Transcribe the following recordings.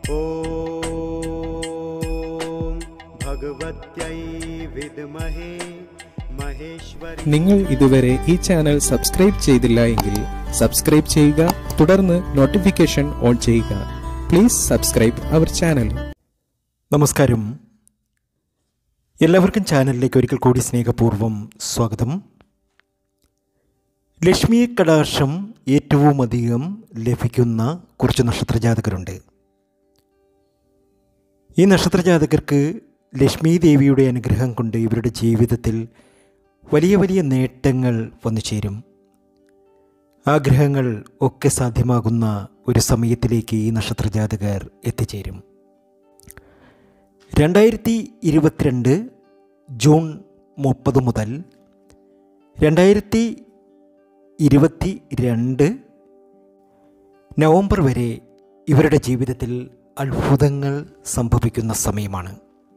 ॐ भगवत्यै विद्महे महेश्वरी നിങ്ങൾ ഇതുവരെ ഈ ചാനൽ സബ്സ്ക്രൈബ് ചെയ്തില്ല എങ്കിൽ സബ്സ്ക്രൈബ് ചെയ്യുക തുടർന്ന് നോട്ടിഫിക്കേഷൻ ഓൺ ചെയ്യുക പ്ലീസ് സബ്സ്ക്രൈബ് അവർ ചാനൽ നമസ്കാരം എല്ലാവർക്കും ചാനലിലേക്ക് ഒരിക്കൽ കൂടി സ്നേഹപൂർവ്വം സ്വാഗതം ലക്ഷ്മി കടാക്ഷം ഏറ്റവും അധികം ലഭിക്കുന്ന കുറച്ച് നക്ഷത്രജാതകരുണ്ട് ഈ നക്ഷത്രജാതകർക്ക് ലക്ഷ്മി ദേവിയുടെ അനുഗ്രഹം കൊണ്ട് ഇവരുടെ ജീവിതത്തിൽ വലിയ വലിയ നേട്ടങ്ങൾ വന്നു ചേരും ആഗ്രഹങ്ങൾ ഒക്കെ സാധ്യമാകുന്ന ഒരു സമയത്തിലേക്ക് ഈ നക്ഷത്രജാതകർ എത്തിച്ചേരും രണ്ടായിരത്തി ഇരുപത്തിരണ്ട് ജൂൺ മുപ്പത് മുതൽ രണ്ടായിരത്തി ഇരുപത്തി രണ്ട് നവംബർ വരെ ഇവരുടെ ജീവിതത്തിൽ അത്ഭുതങ്ങൾ സംഭവിക്കുന്ന സമയമാണ്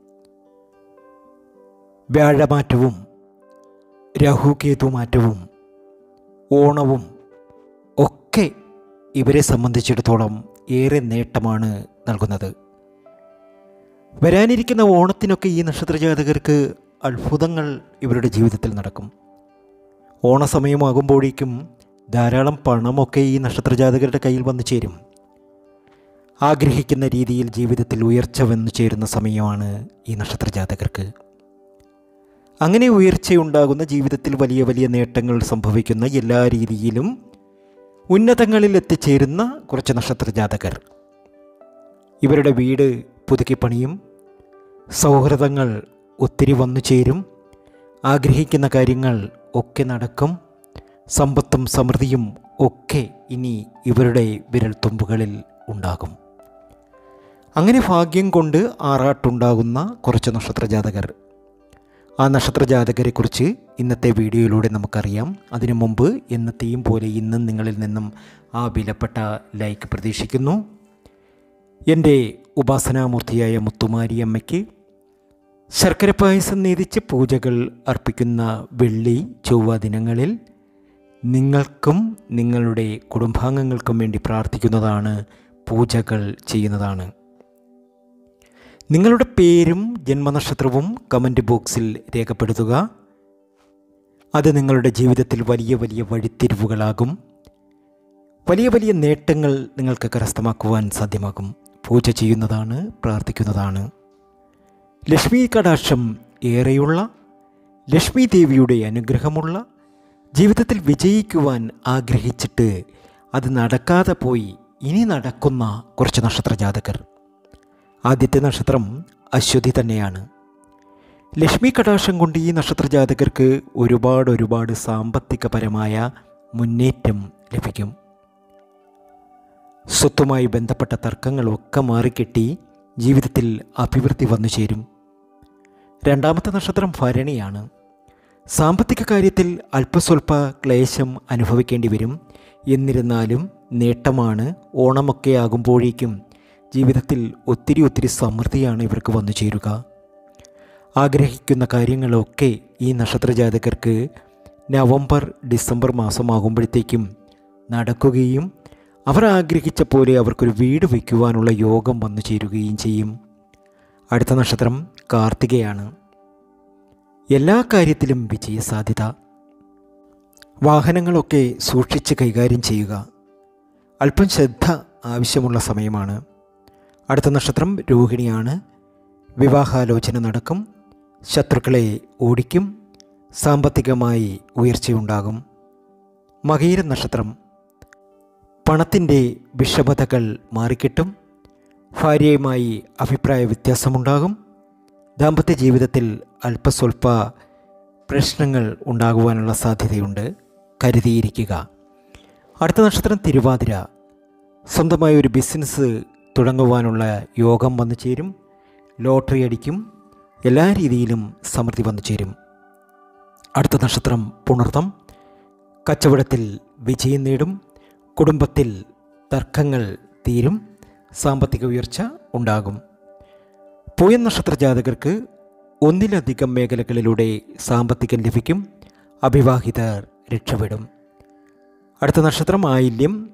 വ്യാഴമാറ്റവും രാഹുകേതു മാറ്റവും ഓണവും ഒക്കെ ഇവരെ സംബന്ധിച്ചിടത്തോളം ഏറെ നേട്ടമാണ് നൽകുന്നത് വരാനിരിക്കുന്ന ഓണത്തിനൊക്കെ ഈ നക്ഷത്രജാതകർക്ക് അത്ഭുതങ്ങൾ ഇവരുടെ ജീവിതത്തിൽ നടക്കും ഓണസമയമാകുമ്പോഴേക്കും ധാരാളം പണമൊക്കെ ഈ നക്ഷത്രജാതകരുടെ കയ്യിൽ വന്നു ചേരും ആഗ്രഹിക്കുന്ന രീതിയിൽ ജീവിതത്തിൽ ഉയർച്ച വന്നു ചേരുന്ന സമയമാണ് ഈ നക്ഷത്രജാതകർക്ക് അങ്ങനെ ഉയർച്ചയുണ്ടാകുന്ന ജീവിതത്തിൽ വലിയ വലിയ നേട്ടങ്ങൾ സംഭവിക്കുന്ന എല്ലാ രീതിയിലും ഉന്നതങ്ങളിൽ എത്തിച്ചേരുന്ന കുറച്ച് നക്ഷത്രജാതകർ ഇവരുടെ വീട് പുതുക്കിപ്പണിയും സൗഹൃദങ്ങൾ ഒത്തിരി വന്നു ചേരും ആഗ്രഹിക്കുന്ന കാര്യങ്ങൾ ഒക്കെ നടക്കും സമ്പത്തും സമൃദ്ധിയും ഒക്കെ ഇനി ഇവരുടെ വിരൽത്തുമ്പുകളിൽ ഉണ്ടാകും അങ്ങനെ ഭാഗ്യം കൊണ്ട് ആറാട്ടുണ്ടാകുന്ന കുറച്ച് നക്ഷത്രജാതകർ ആ നക്ഷത്രജാതകരെക്കുറിച്ച് ഇന്നത്തെ വീഡിയോയിലൂടെ നമുക്കറിയാം അതിനു മുമ്പ് എന്നത്തെയും പോലെ ഇന്നും നിങ്ങളിൽ നിന്നും ആ വിലപ്പെട്ട ലൈക്ക് പ്രതീക്ഷിക്കുന്നു എൻ്റെ ഉപാസനാമൂർത്തിയായ മുത്തുമാരിയമ്മയ്ക്ക് ശർക്കര പായസം നീതിച്ച് പൂജകൾ അർപ്പിക്കുന്ന വെള്ളി ചൊവ്വ ദിനങ്ങളിൽ നിങ്ങൾക്കും നിങ്ങളുടെ കുടുംബാംഗങ്ങൾക്കും വേണ്ടി പ്രാർത്ഥിക്കുന്നതാണ് പൂജകൾ ചെയ്യുന്നതാണ് നിങ്ങളുടെ പേരും ജന്മനക്ഷത്രവും കമൻറ്റ് ബോക്സിൽ രേഖപ്പെടുത്തുക അത് നിങ്ങളുടെ ജീവിതത്തിൽ വലിയ വലിയ വഴിത്തിരിവുകളാകും വലിയ വലിയ നേട്ടങ്ങൾ നിങ്ങൾക്ക് കരസ്ഥമാക്കുവാൻ സാധ്യമാകും പൂജ ചെയ്യുന്നതാണ് പ്രാർത്ഥിക്കുന്നതാണ് ലക്ഷ്മി കടാക്ഷം ഏറെയുള്ള ലക്ഷ്മി ദേവിയുടെ അനുഗ്രഹമുള്ള ജീവിതത്തിൽ വിജയിക്കുവാൻ ആഗ്രഹിച്ചിട്ട് അത് നടക്കാതെ പോയി ഇനി നടക്കുന്ന കുറച്ച് നക്ഷത്രജാതകർ ആദ്യത്തെ നക്ഷത്രം അശ്വതി തന്നെയാണ് ലക്ഷ്മി കടാക്ഷം കൊണ്ട് ഈ നക്ഷത്രജാതകർക്ക് ഒരുപാട് ഒരുപാട് സാമ്പത്തികപരമായ മുന്നേറ്റം ലഭിക്കും സ്വത്തുമായി ബന്ധപ്പെട്ട തർക്കങ്ങളൊക്കെ മാറിക്കെട്ടി ജീവിതത്തിൽ അഭിവൃദ്ധി വന്നു ചേരും രണ്ടാമത്തെ നക്ഷത്രം ഭരണിയാണ് സാമ്പത്തിക കാര്യത്തിൽ അല്പസ്വല്പ ക്ലേശം അനുഭവിക്കേണ്ടി വരും എന്നിരുന്നാലും നേട്ടമാണ് ഓണമൊക്കെ ആകുമ്പോഴേക്കും ജീവിതത്തിൽ ഒത്തിരി ഒത്തിരി സമൃദ്ധിയാണ് ഇവർക്ക് വന്നു ചേരുക ആഗ്രഹിക്കുന്ന കാര്യങ്ങളൊക്കെ ഈ നക്ഷത്രജാതകർക്ക് നവംബർ ഡിസംബർ മാസമാകുമ്പോഴത്തേക്കും നടക്കുകയും അവർ ആഗ്രഹിച്ച പോലെ അവർക്കൊരു വീട് വയ്ക്കുവാനുള്ള യോഗം വന്നു ചേരുകയും ചെയ്യും അടുത്ത നക്ഷത്രം കാർത്തികയാണ് എല്ലാ കാര്യത്തിലും വിജയസാധ്യത വാഹനങ്ങളൊക്കെ സൂക്ഷിച്ച് കൈകാര്യം ചെയ്യുക അല്പം ശ്രദ്ധ ആവശ്യമുള്ള സമയമാണ് അടുത്ത നക്ഷത്രം രോഹിണിയാണ് വിവാഹാലോചന നടക്കും ശത്രുക്കളെ ഓടിക്കും സാമ്പത്തികമായി ഉയർച്ചയുണ്ടാകും മകീര നക്ഷത്രം പണത്തിൻ്റെ വിഷമതകൾ മാറിക്കിട്ടും ഭാര്യയുമായി അഭിപ്രായ വ്യത്യാസമുണ്ടാകും ദാമ്പത്യ ജീവിതത്തിൽ അല്പസ്വല്പ പ്രശ്നങ്ങൾ ഉണ്ടാകുവാനുള്ള സാധ്യതയുണ്ട് കരുതിയിരിക്കുക അടുത്ത നക്ഷത്രം തിരുവാതിര സ്വന്തമായി ഒരു ബിസിനസ് തുടങ്ങുവാനുള്ള യോഗം വന്നു ചേരും ലോട്ടറി അടിക്കും എല്ലാ രീതിയിലും സമൃദ്ധി വന്നു ചേരും അടുത്ത നക്ഷത്രം പുണർത്തം കച്ചവടത്തിൽ വിജയം നേടും കുടുംബത്തിൽ തർക്കങ്ങൾ തീരും സാമ്പത്തിക ഉയർച്ച ഉണ്ടാകും പൂയൻ നക്ഷത്ര ജാതകർക്ക് ഒന്നിലധികം മേഖലകളിലൂടെ സാമ്പത്തികം ലഭിക്കും അവിവാഹിതർ രക്ഷപ്പെടും അടുത്ത നക്ഷത്രം ആയില്യം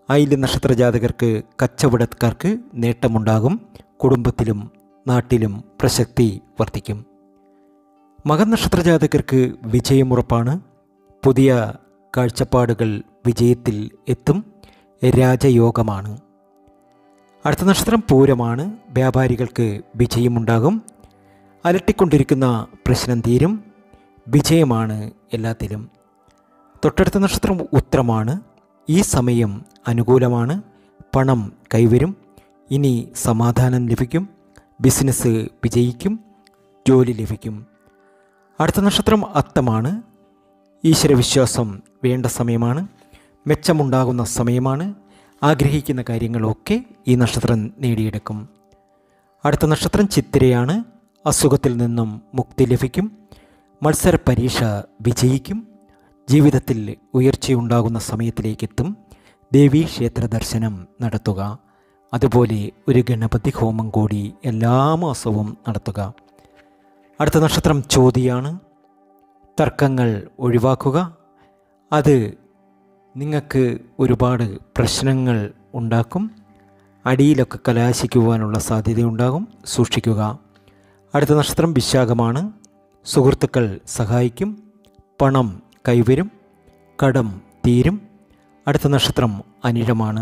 ആയില്യ നക്ഷത്ര ജാതകർക്ക് കച്ചവടക്കാർക്ക് നേട്ടമുണ്ടാകും കുടുംബത്തിലും നാട്ടിലും പ്രസക്തി വർദ്ധിക്കും മകനക്ഷത്ര ജാതകർക്ക് വിജയമുറപ്പാണ് പുതിയ കാഴ്ചപ്പാടുകൾ വിജയത്തിൽ എത്തും രാജയോഗമാണ് അടുത്ത നക്ഷത്രം പൂരമാണ് വ്യാപാരികൾക്ക് വിജയമുണ്ടാകും അലട്ടിക്കൊണ്ടിരിക്കുന്ന പ്രശ്നം തീരും വിജയമാണ് എല്ലാത്തിലും തൊട്ടടുത്ത നക്ഷത്രം ഉത്രമാണ് ഈ സമയം അനുകൂലമാണ് പണം കൈവരും ഇനി സമാധാനം ലഭിക്കും ബിസിനസ് വിജയിക്കും ജോലി ലഭിക്കും അടുത്ത നക്ഷത്രം അത്തമാണ് ഈശ്വരവിശ്വാസം വേണ്ട സമയമാണ് മെച്ചമുണ്ടാകുന്ന സമയമാണ് ആഗ്രഹിക്കുന്ന കാര്യങ്ങളൊക്കെ ഈ നക്ഷത്രം നേടിയെടുക്കും അടുത്ത നക്ഷത്രം ചിത്തിരയാണ് അസുഖത്തിൽ നിന്നും മുക്തി ലഭിക്കും മത്സര പരീക്ഷ വിജയിക്കും ജീവിതത്തിൽ ഉയർച്ചയുണ്ടാകുന്ന സമയത്തിലേക്കെത്തും ദേവീ ക്ഷേത്ര ദർശനം നടത്തുക അതുപോലെ ഒരു ഗണപതി ഹോമം കൂടി എല്ലാ മാസവും നടത്തുക അടുത്ത നക്ഷത്രം ചോതിയാണ് തർക്കങ്ങൾ ഒഴിവാക്കുക അത് നിങ്ങൾക്ക് ഒരുപാട് പ്രശ്നങ്ങൾ ഉണ്ടാക്കും അടിയിലൊക്കെ കലാശിക്കുവാനുള്ള സാധ്യതയുണ്ടാകും സൂക്ഷിക്കുക അടുത്ത നക്ഷത്രം വിശാഖമാണ് സുഹൃത്തുക്കൾ സഹായിക്കും പണം കൈവരും കടം തീരും അടുത്ത നക്ഷത്രം അനിഴമാണ്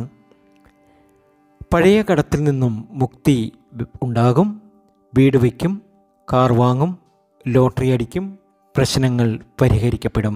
പഴയ കടത്തിൽ നിന്നും മുക്തി ഉണ്ടാകും വീട് വയ്ക്കും കാർ വാങ്ങും ലോട്ടറി അടിക്കും പ്രശ്നങ്ങൾ പരിഹരിക്കപ്പെടും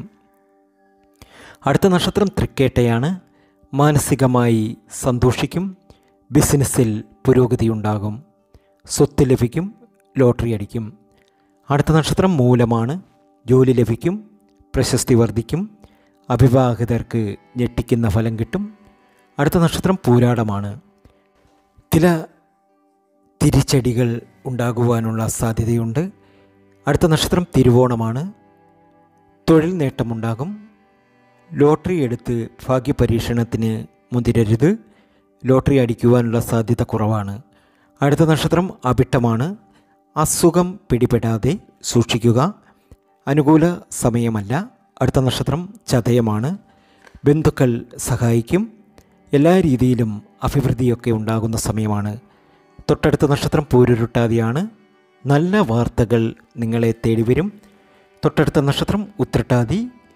അടുത്ത നക്ഷത്രം തൃക്കേട്ടയാണ് മാനസികമായി സന്തോഷിക്കും ബിസിനസ്സിൽ പുരോഗതി ഉണ്ടാകും സ്വത്ത് ലഭിക്കും ലോട്ടറി അടിക്കും അടുത്ത നക്ഷത്രം മൂലമാണ് ജോലി ലഭിക്കും പ്രശസ്തി വർദ്ധിക്കും അവിവാഹിതർക്ക് ഞെട്ടിക്കുന്ന ഫലം കിട്ടും അടുത്ത നക്ഷത്രം പൂരാടമാണ് ചില തിരിച്ചടികൾ ഉണ്ടാകുവാനുള്ള സാധ്യതയുണ്ട് അടുത്ത നക്ഷത്രം തിരുവോണമാണ് തൊഴിൽ നേട്ടമുണ്ടാകും ലോട്ടറി എടുത്ത് ഭാഗ്യപരീക്ഷണത്തിന് മുതിരരുത് ലോട്ടറി അടിക്കുവാനുള്ള സാധ്യത കുറവാണ് അടുത്ത നക്ഷത്രം അവിട്ടമാണ് അസുഖം പിടിപെടാതെ സൂക്ഷിക്കുക അനുകൂല സമയമല്ല അടുത്ത നക്ഷത്രം ചതയമാണ് ബന്ധുക്കൾ സഹായിക്കും എല്ലാ രീതിയിലും അഭിവൃദ്ധിയൊക്കെ ഉണ്ടാകുന്ന സമയമാണ് തൊട്ടടുത്ത നക്ഷത്രം പൂരുരുട്ടാതിയാണ് നല്ല വാർത്തകൾ നിങ്ങളെ തേടി വരും തൊട്ടടുത്ത നക്ഷത്രം ഉത്രട്ടാതി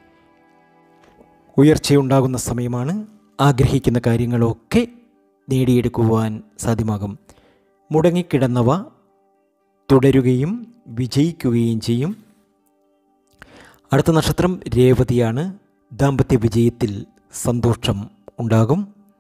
ഉയർച്ചയുണ്ടാകുന്ന സമയമാണ് ആഗ്രഹിക്കുന്ന കാര്യങ്ങളൊക്കെ നേടിയെടുക്കുവാൻ സാധ്യമാകും മുടങ്ങിക്കിടന്നവ തുടരുകയും വിജയിക്കുകയും ചെയ്യും അടുത്ത നക്ഷത്രം രേവതിയാണ് ദാമ്പത്യ വിജയത്തിൽ സന്തോഷം ഉണ്ടാകും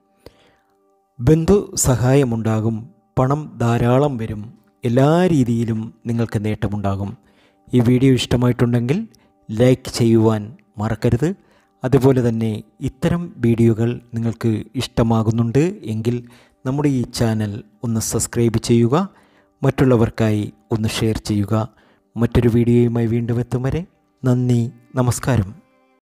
ബന്ധു സഹായമുണ്ടാകും പണം ധാരാളം വരും എല്ലാ രീതിയിലും നിങ്ങൾക്ക് നേട്ടമുണ്ടാകും ഈ വീഡിയോ ഇഷ്ടമായിട്ടുണ്ടെങ്കിൽ ലൈക്ക് ചെയ്യുവാൻ മറക്കരുത് അതുപോലെ തന്നെ ഇത്തരം വീഡിയോകൾ നിങ്ങൾക്ക് ഇഷ്ടമാകുന്നുണ്ട് എങ്കിൽ നമ്മുടെ ഈ ചാനൽ ഒന്ന് സബ്സ്ക്രൈബ് ചെയ്യുക മറ്റുള്ളവർക്കായി ഒന്ന് ഷെയർ ചെയ്യുക മറ്റൊരു വീഡിയോയുമായി വീണ്ടും എത്തും വരെ നന്ദി നമസ്കാരം